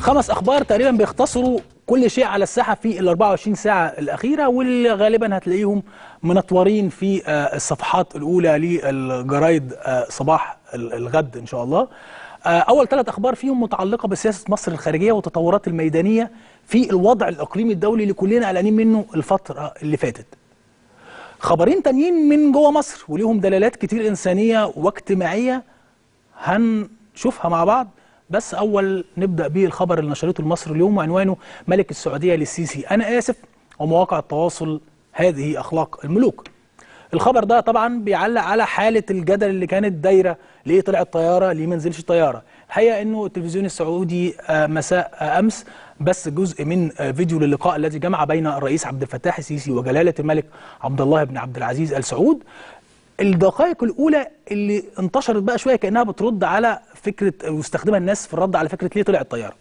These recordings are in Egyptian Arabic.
خمس اخبار تقريبا بيختصروا كل شيء على الساحه في ال 24 ساعه الاخيره واللي غالبا هتلاقيهم منطورين في آه، الصفحات الاولى للجرايد آه، صباح ال- الغد ان شاء الله. آه، اول ثلاث اخبار فيهم متعلقه بسياسه مصر الخارجيه والتطورات الميدانيه في الوضع الاقليمي الدولي اللي كلنا قلقانين منه الفتره اللي فاتت. خبرين تانيين من جوه مصر وليهم دلالات كتير انسانيه واجتماعيه هنشوفها مع بعض بس اول نبدا بالخبر اللي نشرته المصري اليوم وعنوانه ملك السعوديه للسيسي انا اسف ومواقع التواصل هذه اخلاق الملوك الخبر ده طبعا بيعلق على حاله الجدل اللي كانت دايره ليه طلعت طياره ليه ما نزلش طياره الحقيقه انه التلفزيون السعودي آه، مساء آه، امس بس جزء من آه، فيديو للقاء الذي جمع بين الرئيس عبد الفتاح السيسي وجلاله الملك عبد الله بن عبد العزيز ال سعود الدقائق الاولى اللي انتشرت بقى شويه كانها بترد على فكره واستخدمها الناس في الرد على فكره ليه طلعت طياره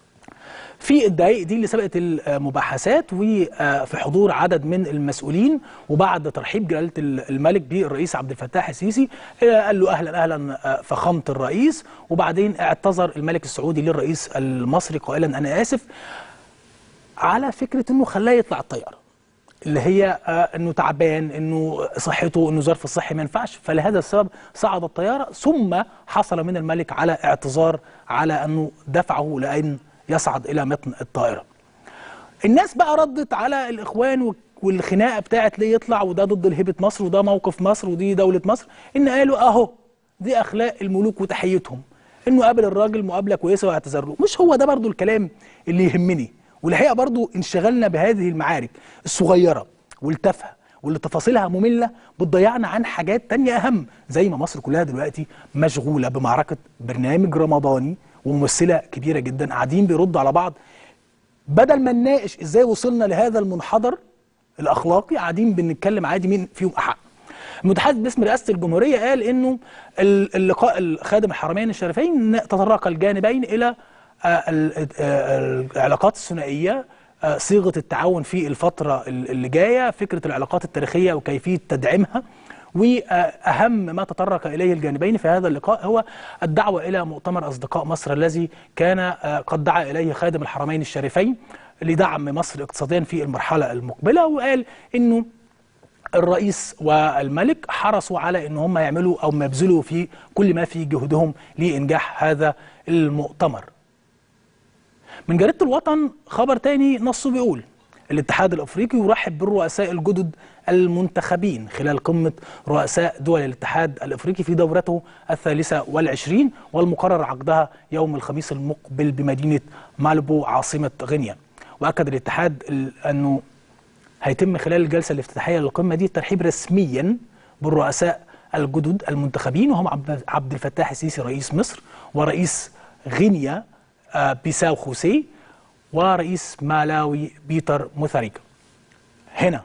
في الدقائق دي اللي سبقت المباحثات وفي حضور عدد من المسؤولين وبعد ترحيب جلاله الملك بالرئيس عبد الفتاح السيسي آه، قال له اهلا اهلا آه، فخامه الرئيس وبعدين اعتذر الملك السعودي للرئيس المصري قائلا انا اسف على فكره انه خلاه يطلع الطياره اللي هي آه، انه تعبان انه صحته انه ظرف الصحي ما ينفعش فلهذا السبب صعد الطياره ثم حصل من الملك على اعتذار على انه دفعه لان يصعد الى متن الطائره. الناس بقى ردت على الاخوان و- والخناقه بتاعت ليه يطلع وده ضد الهبه مصر وده موقف مصر ودي دوله مصر ان قالوا اهو دي اخلاق الملوك وتحيتهم انه قابل الراجل مقابله كويسه واعتذر له مش هو ده برضو الكلام اللي يهمني والحقيقه برضو انشغلنا بهذه المعارك الصغيره والتافهه واللي تفاصيلها ممله بتضيعنا عن حاجات تانية اهم زي ما مصر كلها دلوقتي مشغوله بمعركه برنامج رمضاني وممثله كبيره جدا قاعدين بيردوا على بعض بدل ما نناقش ازاي وصلنا لهذا المنحدر الاخلاقي قاعدين بنتكلم عادي مين فيهم احق المتحدث باسم رئاسه الجمهوريه قال انه ال- اللقاء الخادم الحرمين الشريفين تطرق الجانبين الى آه، ال- آه، العلاقات الثنائيه آه، صيغه التعاون في الفتره ال- اللي جايه فكره العلاقات التاريخيه وكيفيه تدعيمها واهم ما تطرق اليه الجانبين في هذا اللقاء هو الدعوه الى مؤتمر اصدقاء مصر الذي كان آه، قد دعا اليه خادم الحرمين الشريفين لدعم مصر اقتصاديا في المرحله المقبله وقال انه الرئيس والملك حرصوا على ان هم يعملوا او ما يبذلوا في كل ما في جهدهم لانجاح هذا المؤتمر. من جريده الوطن خبر تاني نصه بيقول الاتحاد الافريقي يرحب بالرؤساء الجدد المنتخبين خلال قمه رؤساء دول الاتحاد الافريقي في دورته الثالثه والعشرين والمقرر عقدها يوم الخميس المقبل بمدينه مالبو عاصمه غينيا. واكد الاتحاد ال- انه هيتم خلال الجلسه الافتتاحيه للقمه دي الترحيب رسميا بالرؤساء الجدد المنتخبين وهم عبد عبد الفتاح السيسي رئيس مصر ورئيس غينيا آه، بيساو خوسي ورئيس مالاوي بيتر موثاريكا هنا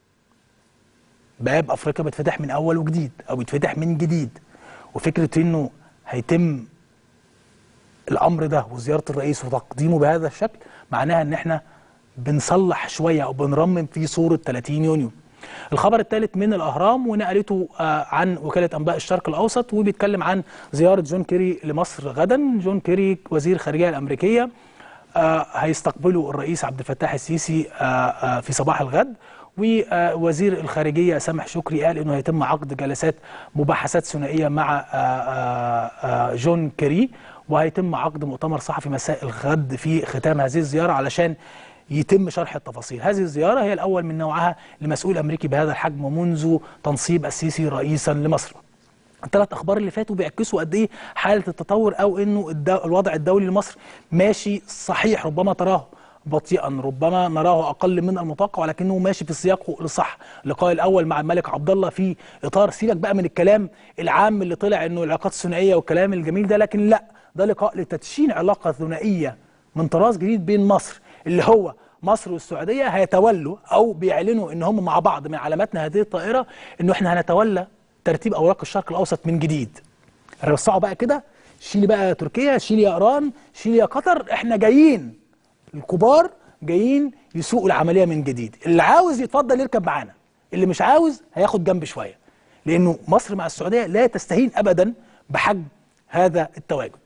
باب افريقيا بيتفتح من اول وجديد او بيتفتح من جديد وفكره انه هيتم الامر ده وزياره الرئيس وتقديمه بهذا الشكل معناها ان احنا بنصلح شويه او بنرمم في صوره 30 يونيو. الخبر الثالث من الاهرام ونقلته آه، عن وكاله انباء الشرق الاوسط وبيتكلم عن زياره جون كيري لمصر غدا، جون كيري وزير الخارجيه الامريكيه آه، هيستقبله الرئيس عبد الفتاح السيسي آه، آه، في صباح الغد ووزير الخارجيه سامح شكري قال انه هيتم عقد جلسات مباحثات ثنائيه مع آه، آه، آه، جون كيري وهيتم عقد مؤتمر صحفي مساء الغد في ختام هذه الزياره علشان يتم شرح التفاصيل هذه الزياره هي الاول من نوعها لمسؤول امريكي بهذا الحجم منذ تنصيب السيسي رئيسا لمصر الثلاث اخبار اللي فاتوا بيعكسوا قد ايه حاله التطور او انه الدو... الوضع الدولي لمصر ماشي صحيح ربما تراه بطيئا ربما نراه اقل من المتوقع ولكنه ماشي في سياقه الصح اللقاء الاول مع الملك عبد الله في اطار سيبك بقى من الكلام العام اللي طلع انه العلاقات الثنائيه والكلام الجميل ده لكن لا ده لقاء لتدشين علاقه ثنائيه من طراز جديد بين مصر اللي هو مصر والسعوديه هيتولوا او بيعلنوا ان هم مع بعض من علاماتنا هذه الطائره انه احنا هنتولى ترتيب اوراق الشرق الاوسط من جديد رصعوا بقى كده شيلي بقى تركيا شيلي يا ايران شيلي يا قطر احنا جايين الكبار جايين يسوقوا العمليه من جديد اللي عاوز يتفضل يركب معانا اللي مش عاوز هياخد جنب شويه لانه مصر مع السعوديه لا تستهين ابدا بحجم هذا التواجد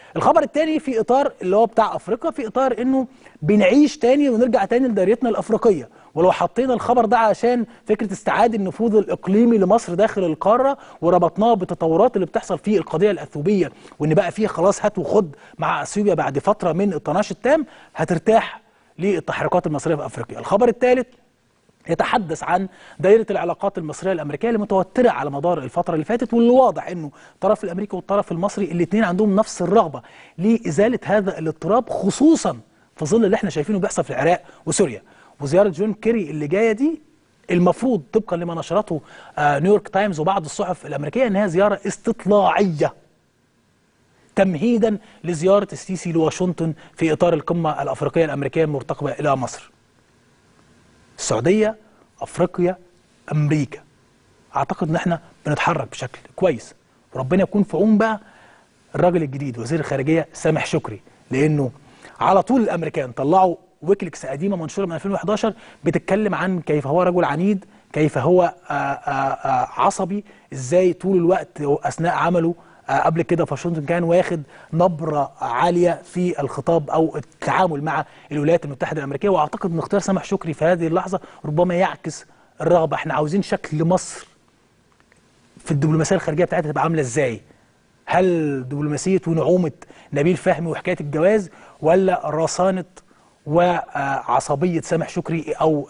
الخبر الثاني في اطار اللي هو بتاع افريقيا في اطار انه بنعيش تاني ونرجع تاني لدايرتنا الافريقيه ولو حطينا الخبر ده عشان فكره استعاده النفوذ الاقليمي لمصر داخل القاره وربطناه بالتطورات اللي بتحصل في القضيه الاثيوبيه وان بقى فيه خلاص هات وخد مع اثيوبيا بعد فتره من الطناش التام هترتاح للتحركات المصريه في افريقيا الخبر الثالث يتحدث عن دائرة العلاقات المصرية الأمريكية المتوترة على مدار الفترة اللي فاتت واللي واضح أنه الطرف الأمريكي والطرف المصري الاثنين عندهم نفس الرغبة لإزالة هذا الاضطراب خصوصا في ظل اللي احنا شايفينه بيحصل في العراق وسوريا وزيارة جون كيري اللي جاية دي المفروض طبقا لما نشرته آه نيويورك تايمز وبعض الصحف الأمريكية أنها زيارة استطلاعية تمهيدا لزيارة السيسي لواشنطن في إطار القمة الأفريقية الأمريكية المرتقبة إلى مصر السعوديه افريقيا امريكا اعتقد ان احنا بنتحرك بشكل كويس وربنا يكون في عون بقى الراجل الجديد وزير الخارجيه سامح شكري لانه على طول الامريكان طلعوا ويكليكس قديمه منشوره من 2011 بتتكلم عن كيف هو رجل عنيد كيف هو آآ آآ عصبي ازاي طول الوقت اثناء عمله قبل كده في واشنطن كان واخد نبره عاليه في الخطاب او التعامل مع الولايات المتحده الامريكيه واعتقد ان اختيار سامح شكري في هذه اللحظه ربما يعكس الرغبه احنا عاوزين شكل مصر في الدبلوماسيه الخارجيه بتاعتها تبقى عامله ازاي؟ هل دبلوماسيه ونعومه نبيل فهمي وحكايه الجواز ولا رصانه وعصبيه سامح شكري او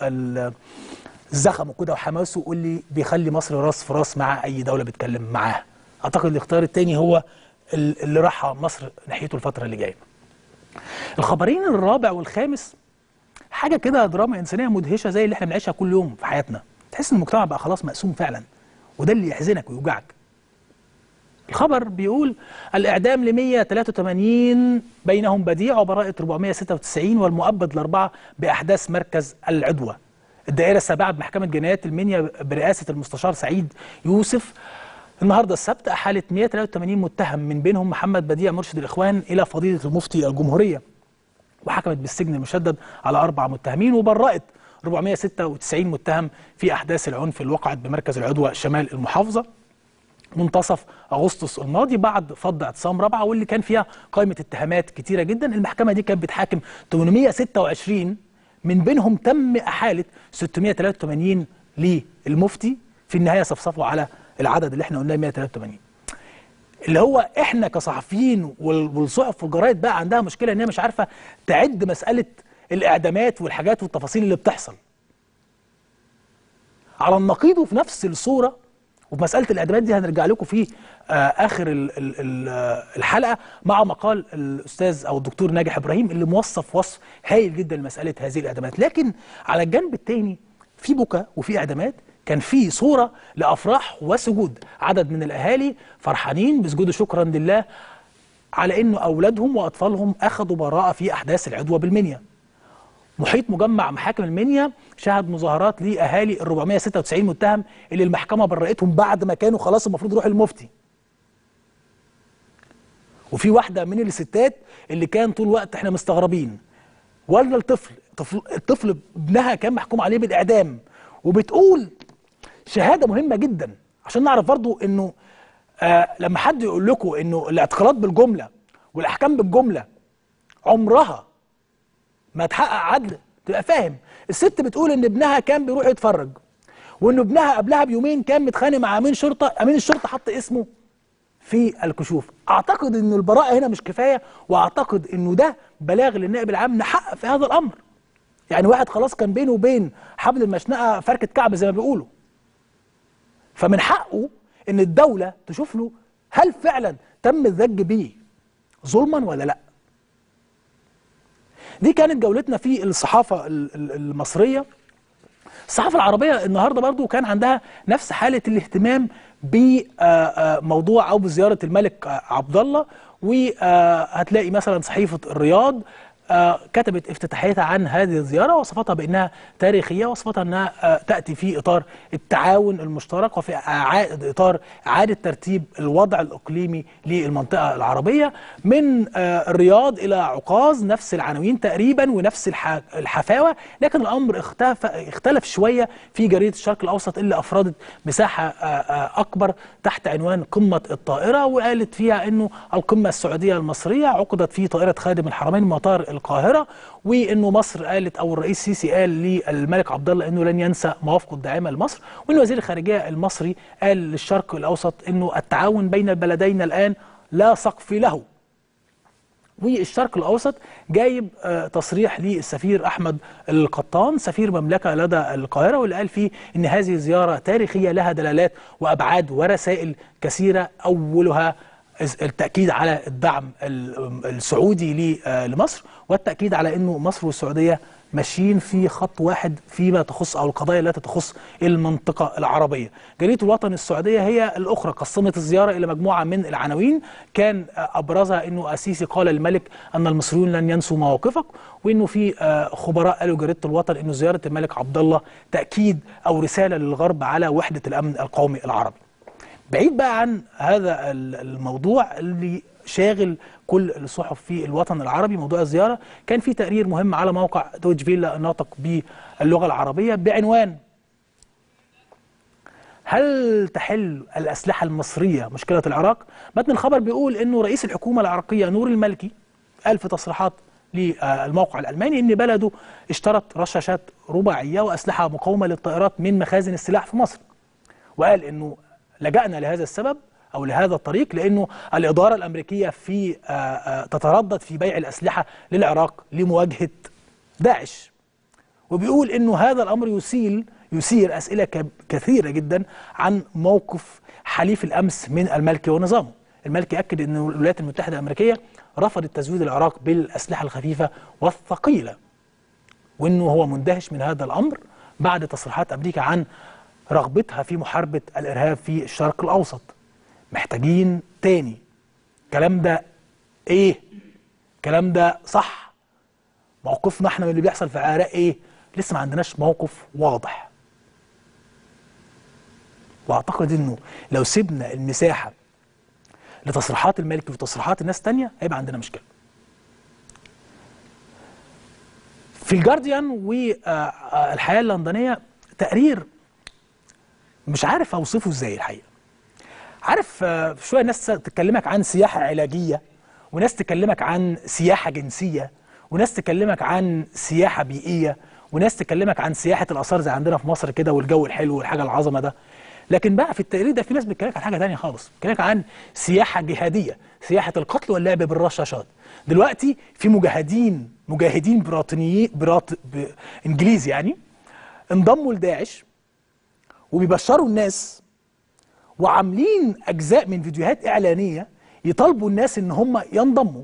الزخم وكده وحماسه واللي بيخلي مصر راس في راس مع اي دوله بيتكلم معاها؟ اعتقد الاختيار الثاني هو اللي راح مصر ناحيته الفتره اللي جايه الخبرين الرابع والخامس حاجه كده دراما انسانيه مدهشه زي اللي احنا بنعيشها كل يوم في حياتنا تحس ان المجتمع بقى خلاص مقسوم فعلا وده اللي يحزنك ويوجعك الخبر بيقول الإعدام ل 183 بينهم بديع وبراءة 496 والمؤبد لأربعة بأحداث مركز العدوى الدائرة السابعة بمحكمة جنايات المنيا برئاسة المستشار سعيد يوسف النهارده السبت احالت 183 متهم من بينهم محمد بديع مرشد الاخوان الى فضيله المفتي الجمهوريه وحكمت بالسجن المشدد على اربع متهمين وبرأت 496 متهم في احداث العنف اللي وقعت بمركز العدوى شمال المحافظه منتصف اغسطس الماضي بعد فض اعتصام رابعه واللي كان فيها قائمه اتهامات كتيره جدا المحكمه دي كانت بتحاكم 826 من بينهم تم احاله 683 للمفتي في النهايه صفصفوا على العدد اللي احنا قلناه 183 اللي هو احنا كصحفيين والصحف والجرايد بقى عندها مشكله ان هي مش عارفه تعد مساله الاعدامات والحاجات والتفاصيل اللي بتحصل على النقيض وفي نفس الصوره وفي مساله الاعدامات دي هنرجع لكم في آه اخر ال ال الحلقه مع مقال الاستاذ او الدكتور ناجح ابراهيم اللي موصف وصف هايل جدا لمساله هذه الاعدامات لكن على الجنب الثاني في بكى وفي اعدامات كان في صورة لأفراح وسجود عدد من الأهالي فرحانين بسجود شكرا لله على أنه أولادهم وأطفالهم أخذوا براءة في أحداث العدوى بالمنيا محيط مجمع محاكم المنيا شهد مظاهرات لأهالي ال 496 متهم اللي المحكمة برأتهم بعد ما كانوا خلاص المفروض يروحوا المفتي وفي واحدة من الستات اللي كان طول الوقت احنا مستغربين ولا الطفل الطفل ابنها كان محكوم عليه بالإعدام وبتقول شهاده مهمه جدا عشان نعرف برضو انه آه لما حد يقول لكم انه الاعتقالات بالجمله والاحكام بالجمله عمرها ما تحقق عدل تبقى فاهم الست بتقول ان ابنها كان بيروح يتفرج وان ابنها قبلها بيومين كان متخانق مع امين شرطه امين الشرطه حط اسمه في الكشوف اعتقد ان البراءه هنا مش كفايه واعتقد انه ده بلاغ للنائب العام نحقق في هذا الامر يعني واحد خلاص كان بينه وبين حبل المشنقه فركه كعب زي ما بيقولوا فمن حقه ان الدوله تشوف له هل فعلا تم الذج بيه ظلما ولا لا دي كانت جولتنا في الصحافه المصريه الصحافه العربيه النهارده برضو كان عندها نفس حاله الاهتمام بموضوع او بزياره الملك عبد الله وهتلاقي مثلا صحيفه الرياض آه، كتبت افتتاحيتها عن هذه الزيارة وصفتها بأنها تاريخية وصفتها أنها آه، تأتي في إطار التعاون المشترك وفي إعادة- إطار إعادة ترتيب الوضع الإقليمي للمنطقة العربية من آه، الرياض إلى عكاظ نفس العناوين تقريبا ونفس الح- الحفاوة لكن الأمر اختلف, اختلف شوية في جريدة الشرق الأوسط اللي أفردت مساحة آه، آه، أكبر تحت عنوان قمة الطائرة وقالت فيها أنه القمة السعودية المصرية عقدت في طائرة خادم الحرمين مطار القاهرة وأنه مصر قالت أو الرئيس السيسي قال للملك عبد الله أنه لن ينسى موافقه الداعمة لمصر وأن وزير الخارجية المصري قال للشرق الأوسط أنه التعاون بين البلدين الآن لا سقف له والشرق الاوسط جايب آه، تصريح للسفير احمد القطان سفير مملكه لدى القاهره واللي قال فيه ان هذه زياره تاريخيه لها دلالات وابعاد ورسائل كثيره اولها الز- التاكيد على الدعم ال- السعودي ل- آه، لمصر والتاكيد على انه مصر والسعوديه ماشيين في خط واحد فيما تخص او القضايا التي تخص المنطقه العربيه. جريده الوطن السعوديه هي الاخرى قسمت الزياره الى مجموعه من العناوين كان آه، ابرزها انه السيسي قال للملك ان المصريون لن ينسوا مواقفك وانه في آه، خبراء قالوا جريده الوطن انه زياره الملك عبد الله تاكيد او رساله للغرب على وحده الامن القومي العربي. بعيد بقى عن هذا ال- الموضوع اللي شاغل كل الصحف في الوطن العربي موضوع الزيارة كان في تقرير مهم على موقع دويتش فيلا الناطق باللغة العربية بعنوان هل تحل الأسلحة المصرية مشكلة العراق؟ متن الخبر بيقول أنه رئيس الحكومة العراقية نور المالكي قال في تصريحات للموقع الألماني أن بلده اشترت رشاشات رباعية وأسلحة مقاومة للطائرات من مخازن السلاح في مصر وقال انه لجأنا لهذا السبب او لهذا الطريق لانه الاداره الامريكيه في آه، آه، تتردد في بيع الاسلحه للعراق لمواجهه داعش وبيقول انه هذا الامر يثير يثير اسئله كب- كثيره جدا عن موقف حليف الامس من المالكي ونظامه المالكي اكد ان الولايات المتحده الامريكيه رفضت تزويد العراق بالاسلحه الخفيفه والثقيله وانه هو مندهش من هذا الامر بعد تصريحات امريكا عن رغبتها في محاربه الارهاب في الشرق الاوسط محتاجين تاني الكلام ده ايه الكلام ده صح موقفنا احنا من اللي بيحصل في العراق ايه لسه ما عندناش موقف واضح واعتقد انه لو سيبنا المساحه لتصريحات الملك وتصريحات الناس تانية هيبقى عندنا مشكله في الجارديان والحياه اللندنيه تقرير مش عارف اوصفه ازاي الحقيقه عارف آه، شويه ناس تكلمك عن سياحه علاجيه وناس تكلمك عن سياحه جنسيه وناس تكلمك عن سياحه بيئيه وناس تكلمك عن سياحه الاثار زي عندنا في مصر كده والجو الحلو والحاجه العظمه ده لكن بقى في التقرير ده في ناس بتكلمك عن حاجه تانية خالص بتكلمك عن سياحه جهاديه سياحه القتل واللعب بالرشاشات دلوقتي في مجاهدين مجاهدين بريطانيين بريط... ب... انجليز يعني انضموا لداعش وبيبشروا الناس وعاملين اجزاء من فيديوهات اعلانيه يطالبوا الناس ان هم ينضموا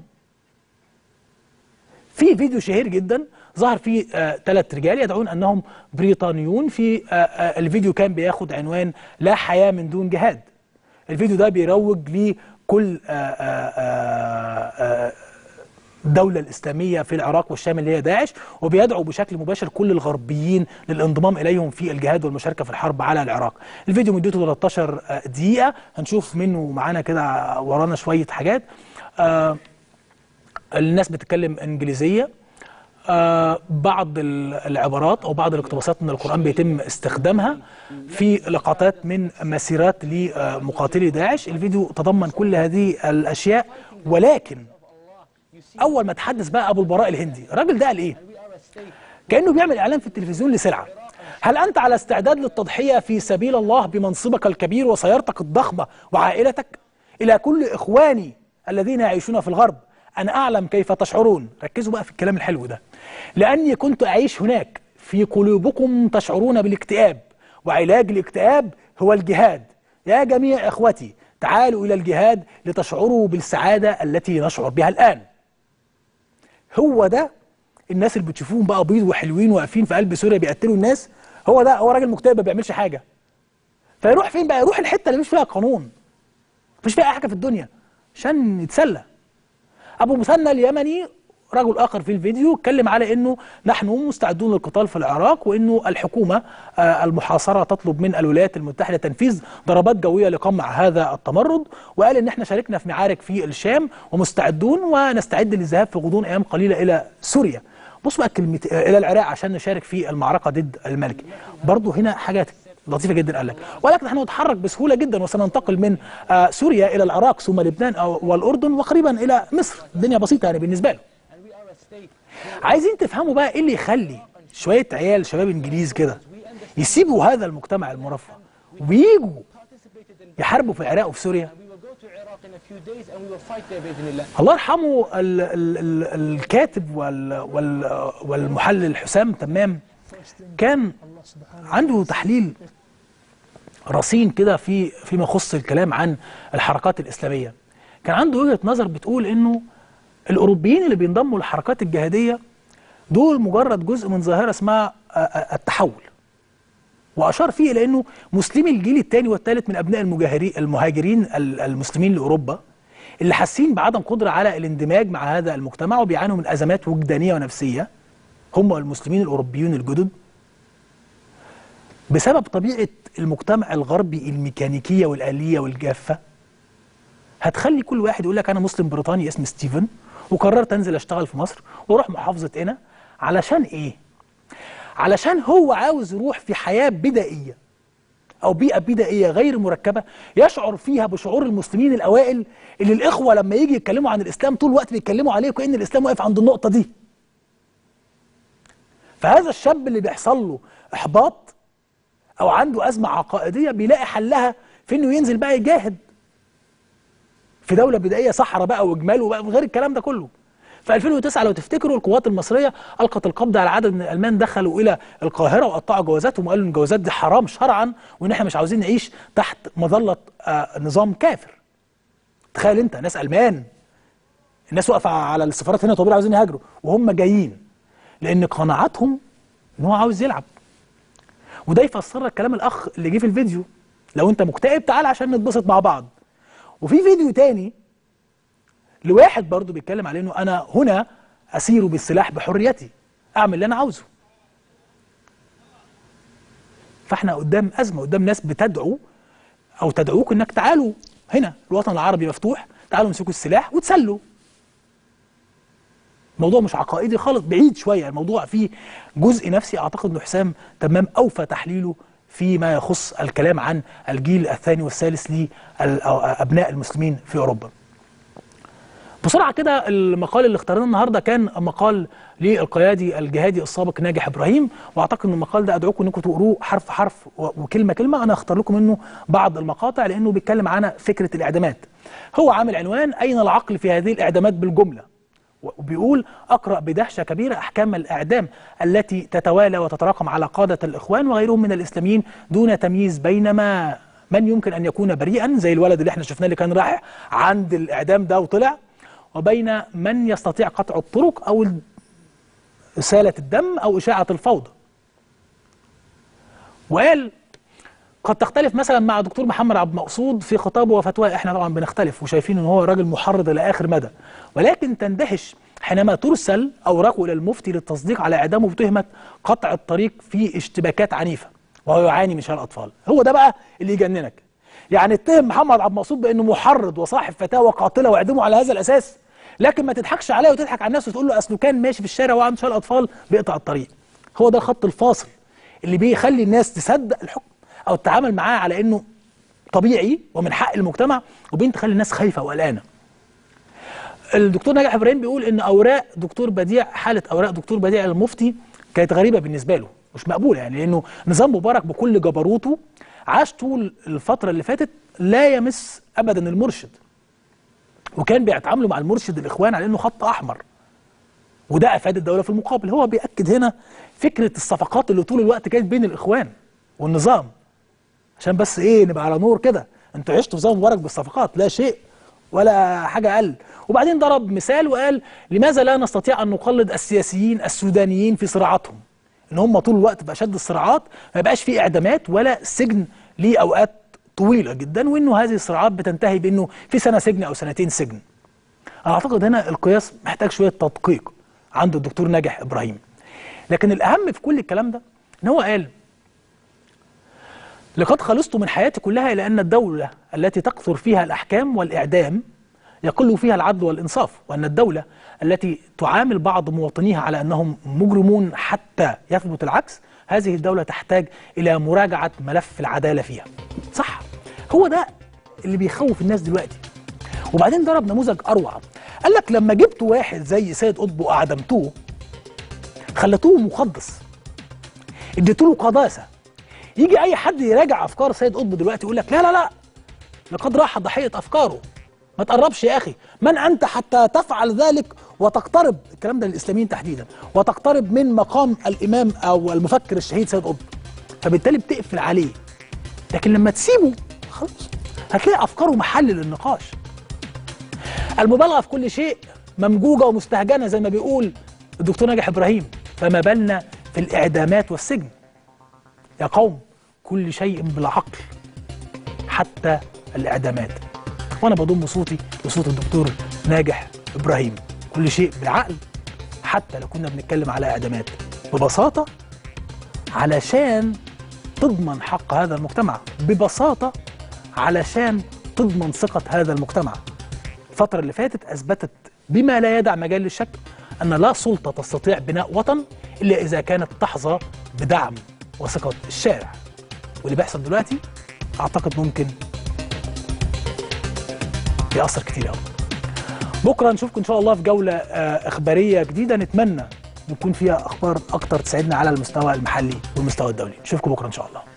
في فيديو شهير جدا ظهر فيه ثلاث رجال يدعون انهم بريطانيون في آه آه الفيديو كان بياخد عنوان لا حياه من دون جهاد الفيديو ده بيروج لكل آه آه آه آه الدولة الإسلامية في العراق والشام اللي هي داعش وبيدعو بشكل مباشر كل الغربيين للانضمام إليهم في الجهاد والمشاركة في الحرب على العراق الفيديو مدته 13 دقيقة هنشوف منه معانا كده ورانا شوية حاجات آه الناس بتتكلم إنجليزية آه بعض العبارات أو بعض الاقتباسات من القرآن بيتم استخدامها في لقطات من مسيرات لمقاتلي داعش الفيديو تضمن كل هذه الأشياء ولكن اول ما تحدث بقى ابو البراء الهندي الراجل ده قال ايه كانه بيعمل اعلان في التلفزيون لسلعه هل انت على استعداد للتضحيه في سبيل الله بمنصبك الكبير وسيارتك الضخمه وعائلتك الى كل اخواني الذين يعيشون في الغرب انا اعلم كيف تشعرون ركزوا بقى في الكلام الحلو ده لاني كنت اعيش هناك في قلوبكم تشعرون بالاكتئاب وعلاج الاكتئاب هو الجهاد يا جميع اخوتي تعالوا الى الجهاد لتشعروا بالسعاده التي نشعر بها الان هو ده الناس اللي بتشوفوهم بقى بيض وحلوين واقفين في قلب سوريا بيقتلوا الناس هو ده هو راجل مكتئب ما بيعملش حاجه فيروح فين بقى يروح الحته اللي مش فيها قانون مش فيها اي حاجه في الدنيا عشان يتسلى ابو مثنى اليمني رجل اخر في الفيديو اتكلم على انه نحن مستعدون للقتال في العراق وانه الحكومه آه، المحاصره تطلب من الولايات المتحده تنفيذ ضربات جويه لقمع هذا التمرد وقال ان احنا شاركنا في معارك في الشام ومستعدون ونستعد للذهاب في غضون ايام قليله الى سوريا بص بقى كلمه آه، الى العراق عشان نشارك في المعركه ضد الملك برضه هنا حاجات لطيفه جدا قال لك ولكن نحن نتحرك بسهوله جدا وسننتقل من آه، سوريا الى العراق ثم لبنان أو- والاردن وقريبا الى مصر الدنيا بسيطه يعني بالنسبه له عايزين تفهموا بقى ايه اللي يخلي شويه عيال شباب انجليز كده يسيبوا هذا المجتمع المرفه ويجوا يحاربوا في العراق وفي سوريا We will go to Iraq in a few days and we will fight there بإذن الله. الله يرحمه ال ال ال الكاتب وال وال والمحلل حسام تمام كان عنده تحليل رصين كده في فيما يخص الكلام عن الحركات الإسلامية كان عنده وجهة نظر بتقول إنه الأوروبيين اللي بينضموا للحركات الجهادية دول مجرد جزء من ظاهرة اسمها آه، آه، التحول واشار فيه الى انه مسلمي الجيل الثاني والثالث من ابناء المجاهرين المهاجرين ال- المسلمين لاوروبا اللي حاسين بعدم قدره على الاندماج مع هذا المجتمع وبيعانوا من ازمات وجدانيه ونفسيه هم المسلمين الاوروبيون الجدد بسبب طبيعه المجتمع الغربي الميكانيكيه والاليه والجافه هتخلي كل واحد يقول لك انا مسلم بريطاني اسمي ستيفن وقررت انزل اشتغل في مصر واروح محافظه هنا علشان ايه؟ علشان هو عاوز يروح في حياة بدائية أو بيئة بدائية غير مركبة يشعر فيها بشعور المسلمين الأوائل اللي الإخوة لما يجي يتكلموا عن الإسلام طول الوقت بيتكلموا عليه كأن الإسلام واقف عند النقطة دي فهذا الشاب اللي بيحصل له إحباط أو عنده أزمة عقائدية بيلاقي حلها في إنه ينزل بقى يجاهد في دولة بدائية صحراء بقى وجمال وبقى غير الكلام ده كله في 2009 لو تفتكروا القوات المصرية ألقت القبض على عدد من الألمان دخلوا إلى القاهرة وقطعوا جوازاتهم وقالوا إن الجوازات دي حرام شرعا وإن إحنا مش عاوزين نعيش تحت مظلة آه نظام كافر تخيل أنت ناس ألمان الناس واقفة على السفارات هنا طويلة عاوزين يهاجروا وهم جايين لأن قناعاتهم إن هو عاوز يلعب وده يفسر لك كلام الأخ اللي جه في الفيديو لو أنت مكتئب تعال عشان نتبسط مع بعض وفي فيديو تاني لواحد برضه بيتكلم على انه انا هنا اسير بالسلاح بحريتي اعمل اللي انا عاوزه فاحنا قدام ازمه قدام ناس بتدعو او تدعوك انك تعالوا هنا الوطن العربي مفتوح تعالوا امسكوا السلاح وتسلوا الموضوع مش عقائدي خالص بعيد شويه الموضوع فيه جزء نفسي اعتقد انه حسام تمام اوفى تحليله فيما يخص الكلام عن الجيل الثاني والثالث لابناء المسلمين في اوروبا بسرعه كده المقال اللي اختارناه النهارده كان مقال للقيادي الجهادي السابق ناجح ابراهيم واعتقد ان المقال ده ادعوكم انكم تقروه حرف حرف و- وكلمه كلمه انا اختار لكم منه بعض المقاطع لانه بيتكلم عن فكره الاعدامات هو عامل عنوان اين العقل في هذه الاعدامات بالجمله وبيقول اقرا بدهشه كبيره احكام الاعدام التي تتوالى وتتراكم على قاده الاخوان وغيرهم من الاسلاميين دون تمييز بين ما من يمكن ان يكون بريئا زي الولد اللي احنا شفناه اللي كان رايح عند الاعدام ده وطلع وبين من يستطيع قطع الطرق او إسالة الدم أو إشاعة الفوضى وقال قد تختلف مثلا مع دكتور محمد عبد المقصود في خطابه وفتواه احنا طبعا بنختلف وشايفين ان هو راجل محرض الى اخر مدى ولكن تندهش حينما ترسل اوراقه الى المفتي للتصديق على اعدامه بتهمه قطع الطريق في اشتباكات عنيفه وهو يعاني من شلل الاطفال هو ده بقى اللي يجننك يعني اتهم محمد عبد المقصود بانه محرض وصاحب فتاوى قاتله واعدمه على هذا الاساس لكن ما تضحكش عليه وتضحك على الناس وتقول له اصله كان ماشي في الشارع وعنده شلل اطفال بيقطع الطريق هو ده الخط الفاصل اللي بيخلي الناس تصدق الحكم او تتعامل معاه على انه طبيعي ومن حق المجتمع وبين تخلي الناس خايفه وقلقانه الدكتور ناجح ابراهيم بيقول ان اوراق دكتور بديع حاله اوراق دكتور بديع المفتي كانت غريبه بالنسبه له مش مقبوله يعني لانه نظام مبارك بكل جبروته عاش طول الفتره اللي فاتت لا يمس ابدا المرشد وكان بيتعاملوا مع المرشد الاخوان على انه خط احمر وده افاد الدوله في المقابل هو بياكد هنا فكره الصفقات اللي طول الوقت كانت بين الاخوان والنظام عشان بس ايه نبقى على نور كده انتوا عشتوا في نظام مبارك بالصفقات لا شيء ولا حاجه اقل وبعدين ضرب مثال وقال لماذا لا نستطيع ان نقلد السياسيين السودانيين في صراعاتهم ان هم طول الوقت باشد الصراعات ما يبقاش في اعدامات ولا سجن لاوقات طويله جدا وانه هذه الصراعات بتنتهي بانه في سنه سجن او سنتين سجن انا اعتقد هنا القياس محتاج شويه تدقيق عند الدكتور ناجح ابراهيم لكن الاهم في كل الكلام ده ان هو قال لقد خلصت من حياتي كلها الى ان الدوله التي تكثر فيها الاحكام والاعدام يقل فيها العدل والانصاف وان الدوله التي تعامل بعض مواطنيها على انهم مجرمون حتى يثبت العكس هذه الدوله تحتاج الى مراجعه ملف العداله فيها صح هو ده اللي بيخوف الناس دلوقتي وبعدين ضرب نموذج اروع قال لك لما جبت واحد زي سيد قطب واعدمتوه خلتوه مقدس اديتوا له قداسه يجي اي حد يراجع افكار سيد قطب دلوقتي يقول لك لا لا لا لقد راح ضحيه افكاره ما تقربش يا اخي من انت حتى تفعل ذلك وتقترب الكلام ده للاسلاميين تحديدا وتقترب من مقام الامام او المفكر الشهيد سيد قطب فبالتالي بتقفل عليه لكن لما تسيبه خلاص هتلاقي افكاره محل للنقاش المبالغه في كل شيء ممجوجه ومستهجنه زي ما بيقول الدكتور ناجح ابراهيم فما بالنا في الاعدامات والسجن يا قوم كل شيء بالعقل حتى الاعدامات وانا بضم صوتي لصوت الدكتور ناجح ابراهيم كل شيء بالعقل حتى لو كنا بنتكلم على اعدامات ببساطه علشان تضمن حق هذا المجتمع ببساطه علشان تضمن ثقه هذا المجتمع الفتره اللي فاتت اثبتت بما لا يدع مجال للشك ان لا سلطه تستطيع بناء وطن الا اذا كانت تحظى بدعم وثقه الشارع واللي بيحصل دلوقتي اعتقد ممكن يأثر كتير قوي بكره نشوفكم ان شاء الله في جوله آه، اخباريه جديده نتمنى يكون فيها اخبار اكتر تساعدنا على المستوى المحلي والمستوى الدولي نشوفكم بكره ان شاء الله